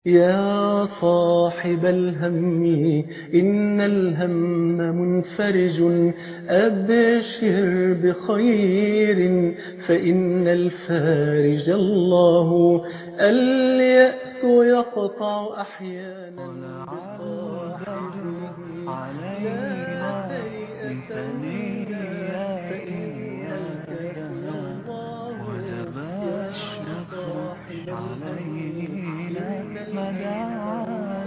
يا صاحب الهم إن الهم منفرج أبشر بخير فإن الفارج الله اليأس يقطع أحيانا علينا وجب الشكر علينا مدعا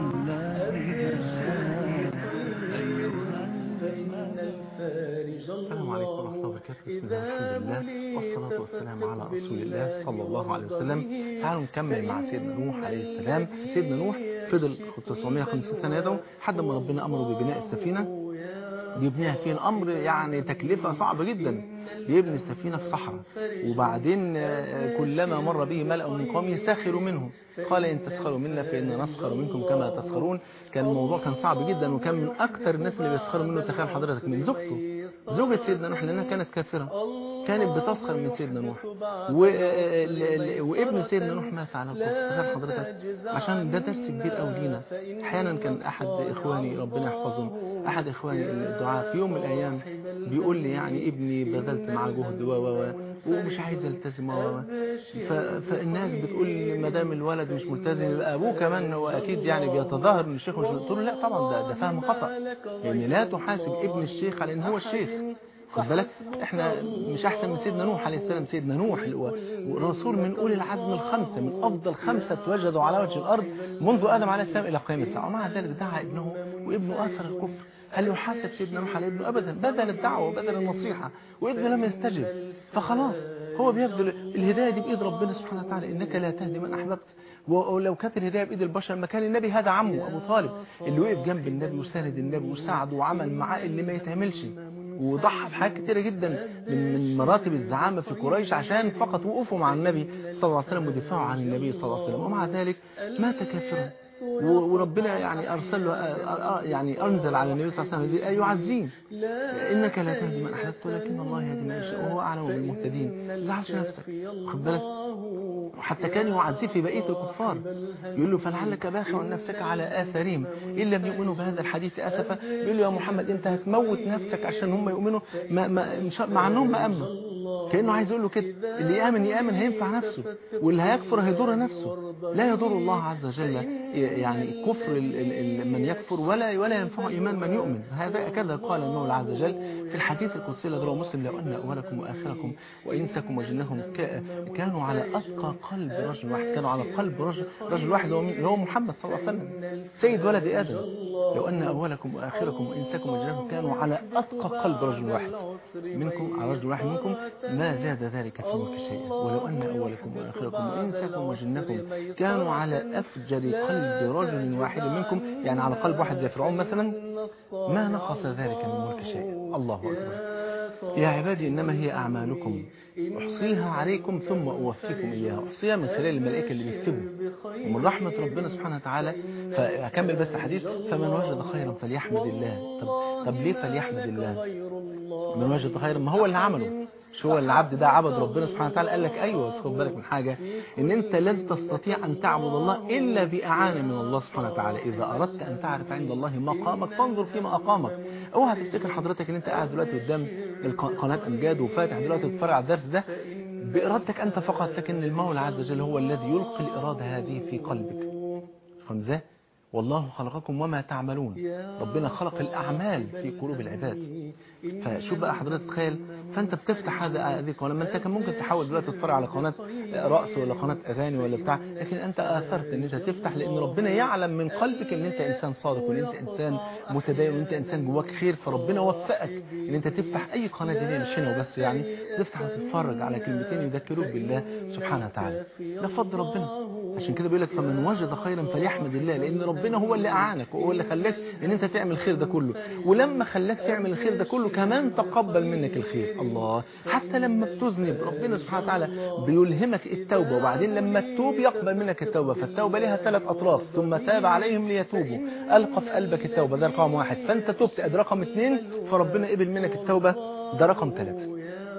السلام عليكم ورحمة الله وبركاته بسم الله الحمد لله والصلاة والسلام على رسول الله صلى الله عليه وسلم تعالوا نكمل مع سيدنا نوح عليه السلام سيدنا نوح فضل 950 سنة يدعو حد ما ربنا أمره ببناء السفينة بيبنيها فين أمر يعني تكلفة صعبة جدا بيبني السفينة في صحراء وبعدين كلما مر به ملأ من قومه سخروا منه قال إن تسخروا منا فإن نسخر منكم كما تسخرون كان الموضوع كان صعب جدا وكان من أكثر الناس اللي بيسخروا منه تخيل حضرتك من زوجته زوجة سيدنا نوح لأنها كانت كافرة كانت بتسخر من سيدنا نوح و... وابن سيدنا نوح مات على الكفر تخيل حضرتك عشان ده درس كبير قوي لينا أحيانا كان أحد إخواني ربنا يحفظهم أحد إخواني الدعاء في يوم من الأيام بيقول لي يعني ابني بذلت معاه جهد و و ومش عايز التزم و ف... فالناس بتقول ما دام الولد مش ملتزم يبقى ابوه كمان هو اكيد يعني بيتظاهر ان الشيخ مش قلت له لا طبعا ده ده فهم خطا يعني لا تحاسب ابن الشيخ على ان هو الشيخ خد بالك احنا مش احسن من سيدنا نوح عليه السلام سيدنا نوح ورسول من اولي العزم الخمسه من افضل خمسه توجدوا على وجه الارض منذ ادم عليه السلام الى قيام الساعه ومع ذلك دعا ابنه وابنه اثر الكفر هل يحاسب سيدنا نوح على ابنه ابدا بذل الدعوه وبذل النصيحه وابنه لم يستجب فخلاص هو بيبذل الهدايه دي بايد ربنا سبحانه وتعالى انك لا تهدي من احببت ولو كانت الهدايه بايد البشر ما كان النبي هذا عمه ابو طالب اللي وقف جنب النبي وساند النبي وساعده وعمل معاه اللي ما يتعملش وضحى بحاجات كتيرة جدا من من مراتب الزعامة في قريش عشان فقط وقفوا مع النبي صلى الله عليه وسلم ودفاعوا عن النبي صلى الله عليه وسلم ومع ذلك مات كافرا وربنا يعني أرسل له يعني أنزل على النبي صلى الله عليه وسلم يعزين إنك لا تهدي من أحببت ولكن الله يهدي من يشاء وهو أعلم بالمهتدين زعلش نفسك خد بالك وحتى كان يعزيه في بقية الكفار يقول له فلعلك باخع نفسك على آثارهم إن لم يؤمنوا بهذا الحديث أسفا يقول له يا محمد أنت هتموت نفسك عشان هم يؤمنوا ما ما مع أنهم ما أمنوا كأنه عايز يقول له كده اللي يآمن يآمن هينفع نفسه واللي هيكفر هيضر نفسه لا يضر الله عز وجل يعني كفر من يكفر ولا ولا ينفع إيمان من يؤمن هذا كذا قال النور عز وجل في الحديث القدسي الذي رواه مسلم لو أن أولكم وآخركم وإنسكم وجنكم كانوا على أتقى قلب رجل واحد كانوا على قلب رجل, رجل واحد هو محمد صلى الله عليه وسلم سيد ولد آدم لو أن أولكم وآخركم وإنسكم وجنكم كانوا على أتقى قلب رجل واحد منكم على رجل واحد منكم ما زاد ذلك في الملك شيئا ولو أن أولكم وآخركم وإنسكم وجنكم كانوا على أفجر قلب رجل واحد منكم يعني على قلب واحد زي فرعون مثلا ما نقص ذلك من الملك شيئا الله أكبر يا عبادي إنما هي أعمالكم أحصيها عليكم ثم أوفيكم إياها أحصيها من خلال الملائكة اللي بيكتبوا ومن رحمة ربنا سبحانه وتعالى فأكمل بس الحديث فمن وجد خيرا فليحمد الله طب, طب ليه فليحمد الله من وجد خيرا ما هو اللي عمله مش هو العبد ده عبد ربنا سبحانه وتعالى قال لك ايوه بس خد بالك من حاجه ان انت لن تستطيع ان تعبد الله الا باعانه من الله سبحانه وتعالى اذا اردت ان تعرف عند الله مقامك فانظر فيما اقامك اوعى تفتكر حضرتك ان انت قاعد دلوقتي قدام قناه امجاد وفاتح دلوقتي تتفرج على الدرس ده بارادتك انت فقط لكن المولى عز وجل هو الذي يلقي الاراده هذه في قلبك فاهم ازاي والله خلقكم وما تعملون ربنا خلق الأعمال في قلوب العباد فشوف بقى حضرتك تخيل فأنت بتفتح هذا هذه القناة ما أنت كان ممكن تحاول دلوقتي تتفرج على قناة رأس ولا قناة أغاني ولا بتاع لكن أنت آثرت أن أنت تفتح لأن ربنا يعلم من قلبك أن أنت إنسان صادق وأن أنت إنسان متدين وأن أنت إنسان جواك خير فربنا وفقك أن أنت تفتح أي قناة دينية مش هنا وبس يعني تفتح وتتفرج على كلمتين يذكروك بالله سبحانه وتعالى ده فضل ربنا عشان كده بيقول لك فمن وجد خيرا فليحمد الله لأن ربنا هو اللي أعانك وهو اللي خلاك ان انت تعمل الخير ده كله ولما خلاك تعمل الخير ده كله كمان تقبل منك الخير الله حتى لما بتذنب ربنا سبحانه وتعالى بيلهمك التوبة وبعدين لما تتوب يقبل منك التوبة فالتوبة لها ثلاث أطراف ثم تاب عليهم ليتوبوا ألقى في قلبك التوبة ده رقم واحد فانت تبت ده رقم اثنين فربنا قبل منك التوبة ده رقم ثلاثة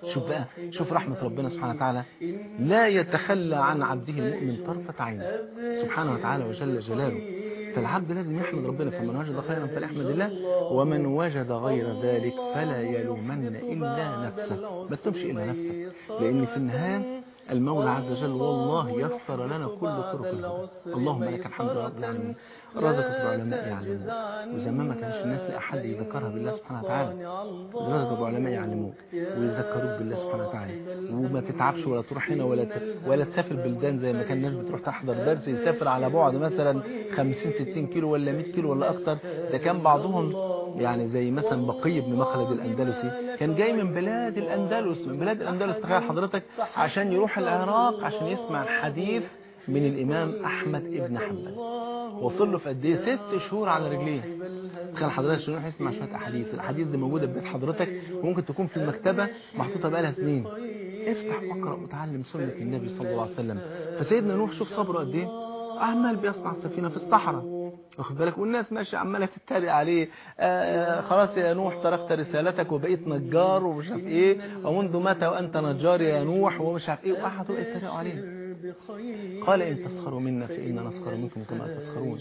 شوف بقى شوف رحمة ربنا سبحانه وتعالى لا يتخلى عن عبده المؤمن طرفة عين سبحانه وتعالى وجل جلاله فالعبد لازم يحمد ربنا فمن وجد خيرا فليحمد الله ومن وجد غير ذلك فلا يلومن إلا نفسه ما تلومش إلا نفسك لأن في النهاية المولى عز وجل والله يسر لنا كل طرق الهدى اللهم لك الحمد يا رب العالمين رزقك العلماء يعلمون وزمان ما كانش الناس لأحد يذكرها بالله سبحانه وتعالى رزقك العلماء يعلموك ويذكروك بالله سبحانه وتعالى وما تتعبش ولا تروح هنا ولا ت... ولا تسافر بلدان زي ما كان الناس بتروح تحضر درس يسافر على بعد مثلا 50 60 كيلو ولا 100 كيلو ولا اكتر ده كان بعضهم يعني زي مثلا بقي بن مخلد الاندلسي كان جاي من بلاد الاندلس من بلاد الاندلس تخيل حضرتك عشان يروح العراق عشان يسمع الحديث من الامام احمد ابن حنبل وصل له في قد ايه ست شهور على رجليه تخيل حضرتك عشان يروح يسمع شويه احاديث الاحاديث دي موجوده في بيت حضرتك وممكن تكون في المكتبه محطوطه بقالها سنين افتح واقرا وتعلم سنه النبي صلى الله عليه وسلم فسيدنا نوح شوف صبره قد ايه عمال بيصنع السفينه في الصحراء واخد بالك والناس ماشيه عماله تتريق عليه آه خلاص يا نوح تركت رسالتك وبقيت نجار ومش عارف ايه ومنذ متى وانت نجار يا نوح ومش عارف ايه وقعدوا يتريقوا عليه قال إن تسخروا منا فإنا نسخر منكم كما تسخرون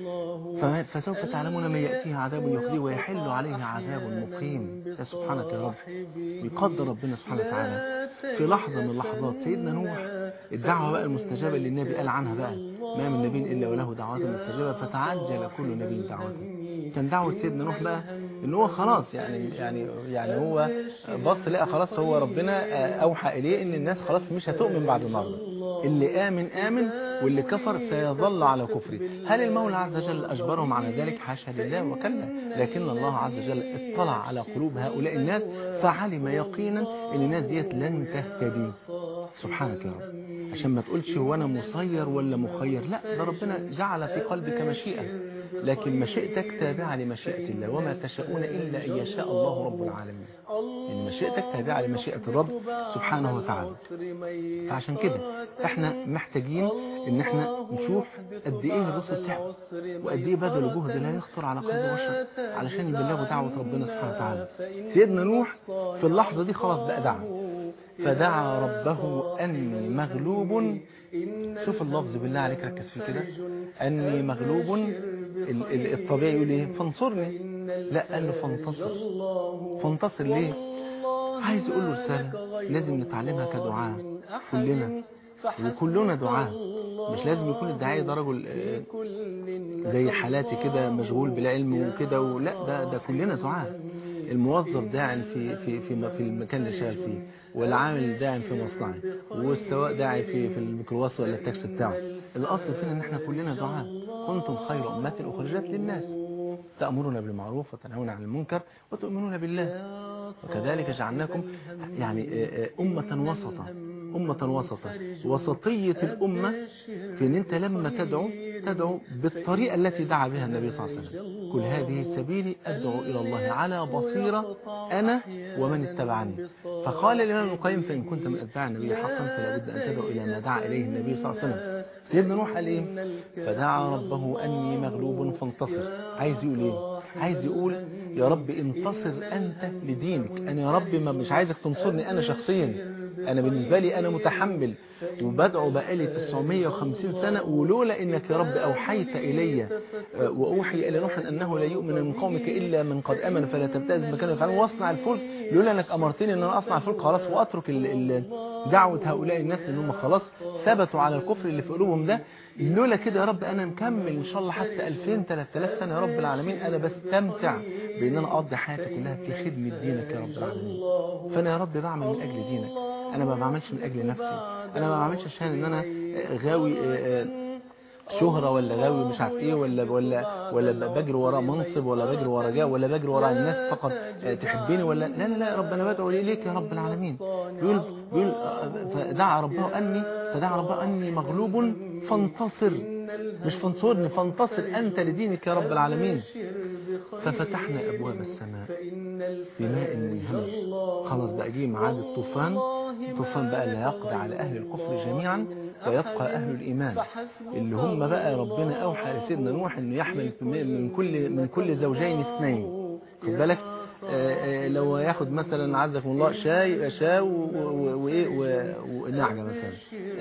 فسوف تعلمون من يأتيه عذاب يخزيه ويحل عليه عذاب مقيم يا سبحانك يا رب يقدر ربنا سبحانه وتعالى في لحظة من اللحظات سيدنا نوح الدعوة بقى المستجابة اللي النبي قال عنها بقى ما من نبي إلا وله دعوات مستجابة فتعجل كل نبي دعوته كان دعوة سيدنا نوح بقى ان هو خلاص يعني يعني يعني هو بص لقى خلاص هو ربنا اوحى اليه ان الناس خلاص مش هتؤمن بعد النهارده اللي امن امن واللي كفر سيظل على كفره هل المولى عز وجل اجبرهم على ذلك حاشا لله وكلا لكن الله عز وجل اطلع على قلوب هؤلاء الناس فعلم يقينا ان الناس ديت لن تهتدي سبحانك يا رب عشان ما تقولش هو انا مسير ولا مخير لا ده ربنا جعل في قلبك مشيئه لكن مشيئتك تابعة لمشيئة الله وما تشاءون إلا أن يشاء الله رب العالمين إن مشيئتك تابعة لمشيئة الرب سبحانه وتعالى فعشان كده احنا محتاجين ان احنا نشوف قد ايه الرسل تعبوا وقد ايه بذلوا جهد لا يخطر على قلب بشر علشان يبلغوا دعوة ربنا سبحانه وتعالى سيدنا نوح في اللحظة دي خلاص بقى دعا فدعا ربه أني مغلوب شوف اللفظ بالله عليك ركز فيه كده أني مغلوب الطبيعي يقول ايه فانصرني لا قال له فانتصر فانتصر ليه عايز يقول له رسالة لازم نتعلمها كدعاء كلنا وكلنا دعاء مش لازم يكون الداعية ده رجل زي حالاتي كده مشغول بالعلم وكده ولا ده ده كلنا دعاء الموظف داع في في في في المكان اللي شغال فيه والعامل داع في مصنعه والسواق داعي في في الميكروباص ولا التاكسي بتاعه الاصل فينا ان احنا كلنا دعاء كنتم خير امه اخرجت للناس تأمرون بالمعروف وتنهون عن المنكر وتؤمنون بالله وكذلك جعلناكم يعني أمة وسطا أمة وسطا وسطية الأمة في أن أنت لما تدعو تدعو بالطريقة التي دعا بها النبي صلى الله عليه وسلم كل هذه سبيلي أدعو إلى الله على بصيرة أنا ومن اتبعني فقال الإمام القيم فإن كنت من أتباع النبي حقا فلا بد أن تدعو إلى ما دعا إليه النبي صلى الله عليه وسلم سيدنا نوح قال إيه فدعا ربه أني مغلوب فانتصر عايز يقول إيه عايز يقول يا رب انتصر أنت لدينك أنا يا رب ما مش عايزك تنصرني أنا شخصيا أنا بالنسبة لي أنا متحمل وبدعو بقالي 950 سنة ولولا إنك يا رب أوحيت إلي وأوحي إلى نوح أنه لا يؤمن من قومك إلا من قد أمن فلا تبتئس مكانه يفعلون واصنع الفلك لولا أنك أمرتني أن أنا أصنع الفلك خلاص وأترك دعوة هؤلاء الناس لأنهم خلاص ثبتوا على الكفر اللي في قلوبهم ده لولا كده يا رب أنا مكمل إن شاء الله حتى 2000 3000 سنة يا رب العالمين أنا بستمتع بأن أنا أقضي حياتي كلها في خدمة دينك يا رب العالمين فأنا يا رب بعمل من أجل دينك أنا ما بعملش من أجل نفسي أنا ما بعملش عشان إن أنا غاوي شهرة ولا غاوي مش عارف ايه ولا ولا ولا بجري ورا منصب ولا بجري ورا جاه ولا بجري ورا الناس فقط تحبني ولا لا لا لا يا رب انا بدعو ليك يا رب العالمين بيقول بيقول فدعا ربه اني فدعا ربه اني مغلوب فانتصر مش فانصرني فانتصر انت لدينك يا رب العالمين ففتحنا ابواب السماء بماء منهمر خلاص بقى جه ميعاد الطوفان الطوفان بقى اللي هيقضي على اهل الكفر جميعا ويبقى أهل الإيمان اللي هم بقى ربنا أوحى لسيدنا نوح أنه يحمل من كل من كل زوجين اثنين خد بالك آه، آه، لو ياخد مثلا عزكم الله شاي يبقى شاي و- و- وايه و- ونعجه مثلا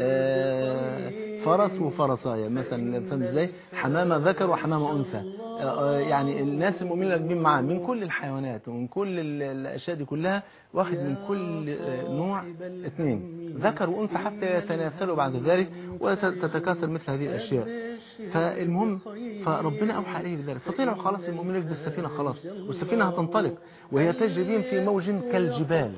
آه، فرس وفرسايه مثلا فاهم ازاي حمامه ذكر وحمامه انثى آه، آه، يعني الناس المؤمنين راكبين معاه من كل الحيوانات ومن كل ال- الاشياء دي كلها واخد من كل آه، نوع اثنين ذكر وانثى حتى يتناسلوا بعد ذلك وتتكاثر مثل هذه الاشياء فالمهم فربنا اوحى عليه بذلك فطلعوا خلاص المؤمنين بالسفينه خلاص والسفينه هتنطلق وهي تجري بهم في موج كالجبال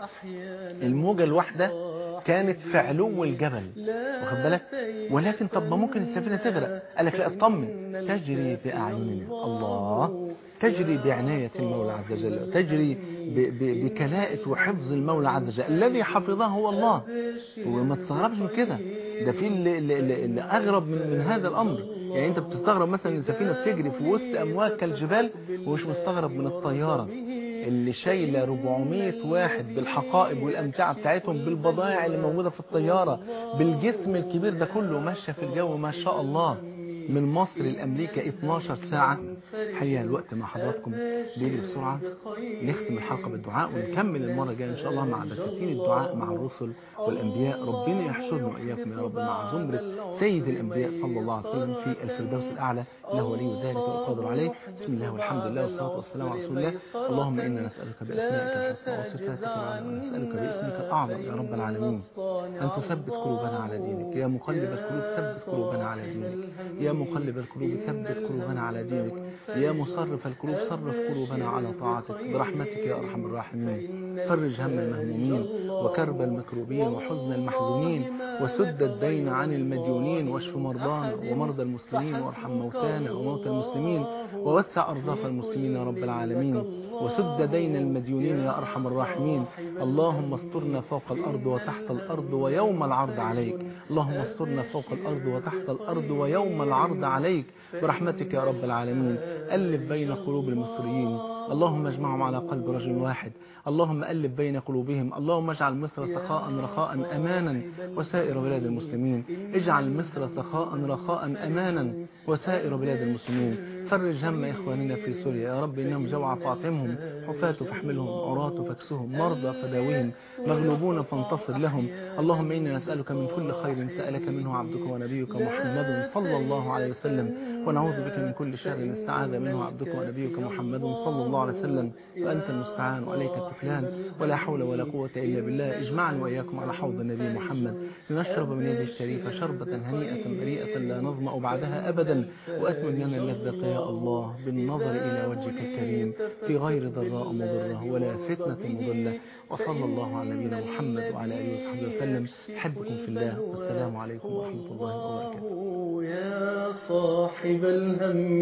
الموجه الواحده كانت في علو الجبل واخد بالك ولكن طب ما ممكن السفينه تغرق قال لك لا اطمن تجري باعيننا الله تجري بعناية المولى عز وجل تجري ب- ب- بكلاءة وحفظ المولى عز وجل الذي حفظه هو الله وما تستغربش من كده ده في اللي, اللي, اللي أغرب من, من هذا الأمر يعني أنت بتستغرب مثلا إن السفينة بتجري في وسط أمواج كالجبال ومش مستغرب من الطيارة اللي شايلة 400 واحد بالحقائب والأمتعة بتاعتهم بالبضائع اللي موجودة في الطيارة بالجسم الكبير ده كله ماشية في الجو ما شاء الله من مصر لأمريكا 12 ساعة حقيقة الوقت مع حضراتكم بيجري بسرعة نختم الحلقة بالدعاء ونكمل المرة الجاية إن شاء الله مع بساتين الدعاء مع الرسل والأنبياء ربنا يحشرنا وإياكم يا رب مع زمرة سيد الأنبياء صلى الله عليه وسلم في الفردوس الأعلى له ولي ذلك والقادر عليه بسم الله والحمد لله والصلاة والسلام على رسول الله اللهم إنا نسألك بأسمائك الحسنى وصفاتك العلى ونسألك باسمك الأعظم يا رب العالمين أن تثبت قلوبنا على دينك يا مقلب القلوب ثبت قلوبنا على دينك يا مقلب القلوب ثبت قلوبنا على دينك يا مصرف القلوب صرف قلوبنا على طاعتك برحمتك يا أرحم الراحمين فرج هم المهمومين وكرب المكروبين وحزن المحزونين وسد الدين عن المديونين واشف مرضانا ومرضى المسلمين وارحم موتانا وموتى المسلمين ووسع أرزاق المسلمين يا رب العالمين وسد دين المديونين يا أرحم الراحمين اللهم استرنا فوق الأرض وتحت الأرض ويوم العرض عليك اللهم استرنا فوق الأرض وتحت الأرض ويوم العرض عليك برحمتك يا رب العالمين ألف بين قلوب المصريين اللهم اجمعهم على قلب رجل واحد اللهم ألف بين قلوبهم اللهم اجعل مصر سخاء رخاء أمانا وسائر بلاد المسلمين اجعل مصر سخاء رخاء أمانا وسائر بلاد المسلمين فرج هم إخواننا في سوريا يا رب إنهم جوع فاطمهم حفاة فاحملهم عراة فاكسهم مرضى فداوهم مغلوبون فانتصر لهم اللهم إنا نسألك من كل خير سألك منه عبدك ونبيك محمد صلى الله عليه وسلم ونعوذ بك من كل شر استعاذ منه عبدك ونبيك محمد صلى الله عليه وسلم وأنت المستعان وعليك التكلان ولا حول ولا قوة إلا بالله اجمعنا وإياكم على حوض النبي محمد لنشرب من يده الشريفة شربة هنيئة مريئة لا نظمأ بعدها أبدا وأتمم لنا اللذة يا الله بالنظر إلى وجهك الكريم في غير ضراء مضرة ولا فتنة مضلة وصلى الله على نبينا محمد وعلى آله وصحبه وسلم أحبكم في الله والسلام عليكم ورحمة الله وبركاته يا صاحب الهم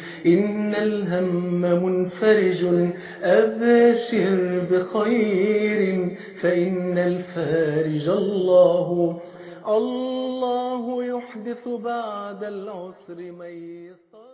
إن الهم منفرج أبشر بخير فإن الفارج الله الله يحدث بعد العسر ميسر